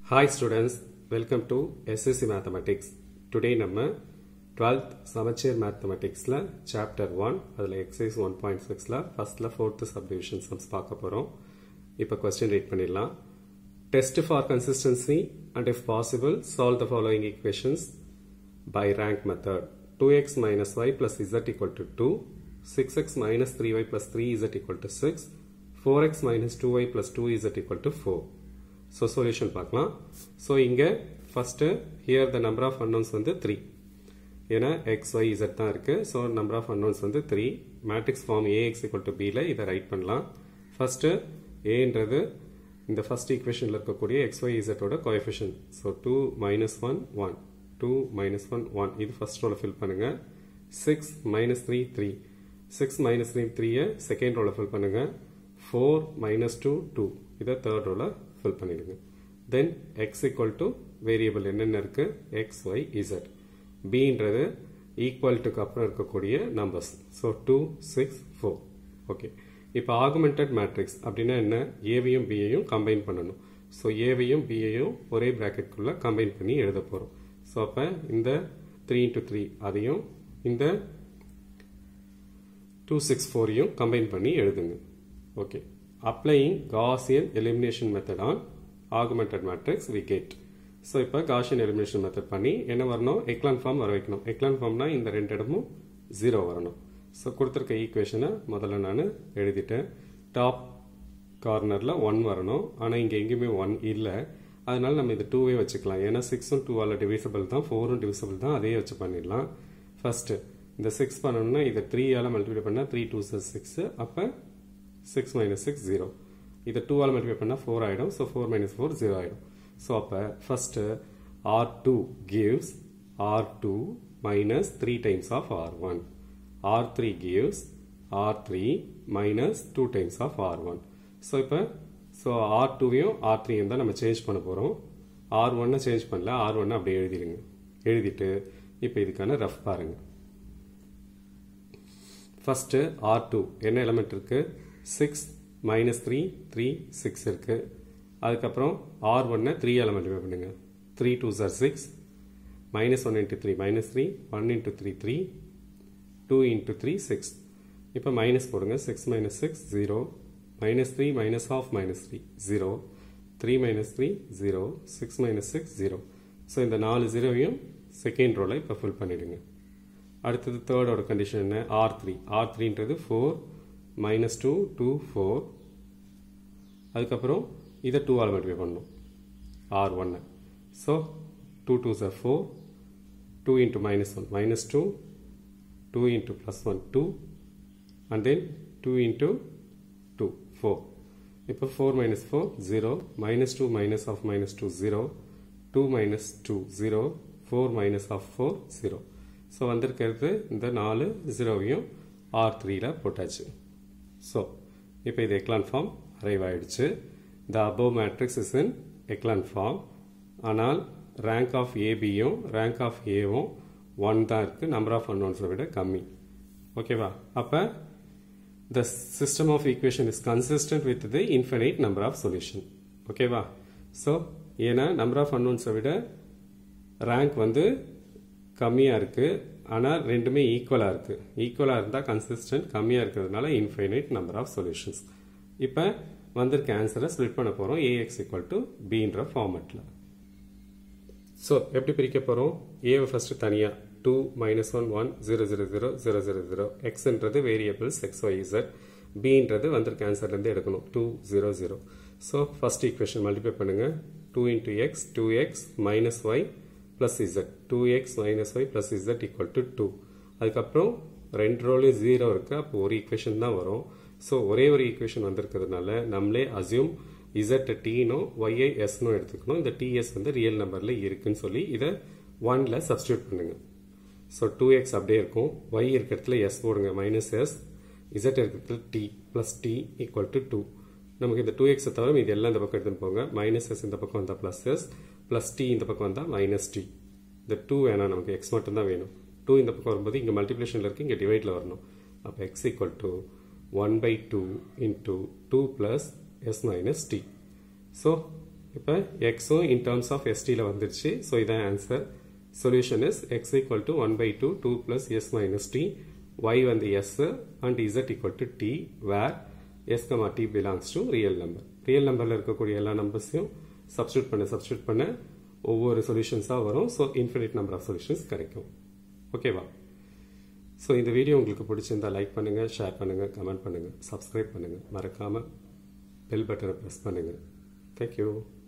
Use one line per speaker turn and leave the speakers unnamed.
hi students welcome to SSC mathematics today நம்ம twelfth சமச்சீர் மேத்தமெட்டிக்ஸில் சாப்டர் ஒன் அதில் எக்ஸசைஸ் ஒன் பாயிண்ட் சிக்ஸில் ஃபஸ்ட்டில் ஃபோர்த்து சப்டிவிஷன் சம்ஸ் பார்க்க போகிறோம் இப்போ கொஸ்டின் ரீட் பண்ணிடலாம் test for consistency and if possible solve the following equations by rank method 2x minus y plus z equal to 2 6x minus 3y plus 3z equal to 6 4x minus 2y plus 2z equal to 4 so solution பார்க்கலாம் so இங்க first here the number of unknowns வந்து 3 ஏன்னா x y z தான் இருக்கு so number of unknowns வந்து 3 matrix form ax equal to b ல இதை right பண்ணலாம் first aன்றது இந்த first equationல இருக்கக்கூடிய x y z ஓட coefficient so 2 minus 1 1 2 minus 1 1 இது first ரோல fill பண்ணுங்க 6 minus 3 3 6 minus 3 3 second ரோல fill பண்ணுங்க 4 minus 2 2 இதை third ரோல fill பண்ணிடுங்க then x equal to variable என்னென்ன இருக்கு x y z bன்றது equal to அப்புறம் இருக்கக்கூடிய numbers so 2 6 4 okay இப்போ ஆகுமெண்டட் மேட்ரிக்ஸ் அப்படின்னா என்ன ஏவையும் பியையும் கம்பைன் பண்ணணும் ஸோ ஏவையும் பியையும் ஒரே ப்ராக்கெட்குள்ளே கம்பைன் பண்ணி எழுத போகிறோம் ஸோ அப்போ இந்த த்ரீ இன்ட்டு த்ரீ அதையும் இந்த டூ சிக்ஸ் ஃபோரையும் கம்பைன் பண்ணி எழுதுங்க okay applying Gaussian elimination method on augmented matrix we get so இப்போ காசியன் எலிமினேஷன் மெத்தட் பண்ணி என்ன வரணும் எக்லான் ஃபார்ம் வர வைக்கணும் எக்லான் ஃபார்ம்னா இந்த ரெண்டு இடமும் ஜீரோ வரணும் ஸோ கொடுத்துருக்க ஈக்குவேஷனை முதல்ல நான் எழுதிட்டேன் டாப் கார்னரில் ஒன் வரணும் ஆனால் இங்கே எங்கேயுமே ஒன் இல்லை அதனால நம்ம இது டூவே வச்சுக்கலாம் ஏன்னா சிக்ஸும் டூவால் டிவிசபிள் தான் ஃபோரும் டிவிசபிள் தான் அதே வச்சு பண்ணிடலாம் ஃபர்ஸ்ட்டு இந்த சிக்ஸ் பண்ணணும்னா இதை த்ரீயால் மல்டிப்ளை பண்ணால் த்ரீ டூ சார் சிக்ஸ் அப்போ சிக்ஸ் மைனஸ் சிக்ஸ் ஜீரோ இதை டூவால் மல்டிப்ளை பண்ணால் ஃபோர் ஆகிடும் so four minus four zero ஆகிடும் ஸோ அப்போ first R two gives R two minus three times of R one R three gives R three minus two times of R one so இப்போ so R டூவையும் R த்ரீயும் தான் நம்ம change பண்ண போகிறோம் R ஒன்னை சேஞ்ச் பண்ணல ஆர் ஒன்னை அப்படியே எழுதிடுங்க எழுதிட்டு இப்போ இதுக்கான ரஃப் பாருங்க ஃபஸ்ட்டு ஆர் டூ என்ன எலமெண்ட் இருக்கு six minus three three six இருக்கு அதுக்கப்புறம் ஆர் ஒன்னை த்ரீ எலமெண்ட் பண்ணுங்க three two sir six minus one into three minus three one into three three two into three six இப்போ minus போடுங்க six minus six zero minus 3 minus half minus 3 0 3 minus 3 0 6 minus 6 0 so இந்த நாலு ஜீரோவையும் second ரோல இப்போ fill பண்ணிடுங்க அடுத்தது தேர்டோட கண்டிஷன் என்ன ஆர் த்ரீ ஆர் த்ரீன்றது four minus two two four அதுக்கப்புறம் இதை டூ ஆல் மல்டிஃபை பண்ணணும் ஆர் ஒன்னு so two two sir four two into minus one minus two two into plus one two and then two into 2 4 இப்போ 4 minus 4 0 minus 2 minus of minus 2 0 2 minus 2 0 4 minus of 4 0 so வந்திருக்கிறது இந்த நாலு ஜீரோவையும் R த்ரீல போட்டாச்சு so இப்போ இது echelon form arrive ஆயிடுச்சு the above matrix is in echelon form ஆனால் ரேங்க் ஆஃப் ஏபியும் ரேங்க் ஆஃப் ஏவும் ஒன் தான் இருக்குது நம்பர் ஆஃப் அன்னோன்ஸை விட கம்மி ஓகேவா அப்போ the system of equation is consistent with the infinite number of solution ஓகேவா ஸோ ஏன்னா நம்பர் ஆஃப் அன்னோன்ஸை விட ரேங்க் வந்து கம்மியாக இருக்குது ஆனால் ரெண்டுமே ஈக்குவலாக இருக்குது ஈக்குவலாக இருந்தால் கன்சிஸ்டன்ட் கம்மியாக இருக்கிறதுனால இன்ஃபைனைட் நம்பர் ஆஃப் சொல்யூஷன்ஸ் இப்போ வந்திருக்க ஆன்சரை ஸ்ப்ளிட் பண்ண போகிறோம் ஏஎக்ஸ் ஈக்குவல் டு பின்ற ஃபார்மெட்டில் ஸோ எப்படி பிரிக்க போகிறோம் ஏவை ஃபஸ்ட்டு தனியாக two minus one one zero zero zero zero zero zero எக்ஸ்ன்றது வேரியபிள்ஸ் எக்ஸ் ஒய் இசட் பின்றது வந்திருக்க ஆன்சர்லேருந்து எடுக்கணும் two zero zero so first equation multiply பண்ணுங்கள் two into X two X minus Y plus Z two X minus Y plus Z equal to two அதுக்கப்புறம் ரெண்டு ரோலையும் zero இருக்குது அப்போ ஒரு ஈக்குவேஷன் தான் வரும் ஸோ ஒரே ஒரு ஈக்குவேஷன் வந்திருக்கிறதுனால நம்மளே அசியூம் இசட் டீனும் ஒய்ஐ எஸ்னும் எடுத்துக்கணும் இந்த டிஎஸ் வந்து ரியல் நம்பரில் இருக்குன்னு சொல்லி இதை ஒன்ல சப்ஸ்டியூட் பண்ணுங்கள் ஸோ டூ எக்ஸ் அப்படியே இருக்கும் ஒய் இருக்கிறதுல எஸ் போடுங்க மைனஸ் எஸ் இசட் இருக்கிறதுல T plus T equal to two நமக்கு இந்த டூ எக்ஸை தவிர இது எல்லாம் இந்த பக்கம் எடுத்துன்னு போங்க மைனஸ் எஸ் இந்த பக்கம் வந்தால் ப்ளஸ் எஸ் ப்ளஸ் டி இந்த பக்கம் வந்தால் மைனஸ் டி இந்த டூ வேணாம் நமக்கு எக்ஸ் மட்டும் தான் வேணும் டூ இந்த பக்கம் வரும்போது இங்கே மல்டிப்ளேஷனில் இருக்குது இங்கே டிவைடில் வரணும் அப்போ X equal to one by two into two plus S minus T so இப்போ எக்ஸும் இன் டேர்ம்ஸ் ஆஃப் எஸ்டியில் வந்துருச்சு ஸோ இதான் answer solution is X equal to one by two two plus S minus T Y வந்து S and Z equal to T where S comma T belongs to real number real நம்பரில் இருக்கக்கூடிய எல்லா நம்பர்ஸையும் substitute பண்ண substitute பண்ண ஒவ்வொரு சொல்யூஷன்ஸாக வரும் so infinite number of solutions கிடைக்கும் ஓகேவா ஸோ இந்த வீடியோ உங்களுக்கு பிடிச்சிருந்தா லைக் பண்ணுங்கள் ஷேர் பண்ணுங்கள் கமெண்ட் பண்ணுங்கள் சப்ஸ்கிரைப் பண்ணுங்கள் மறக்காமல் பெல் பட்டனை ப்ரெஸ் பண்ணுங்கள் தேங்க்யூ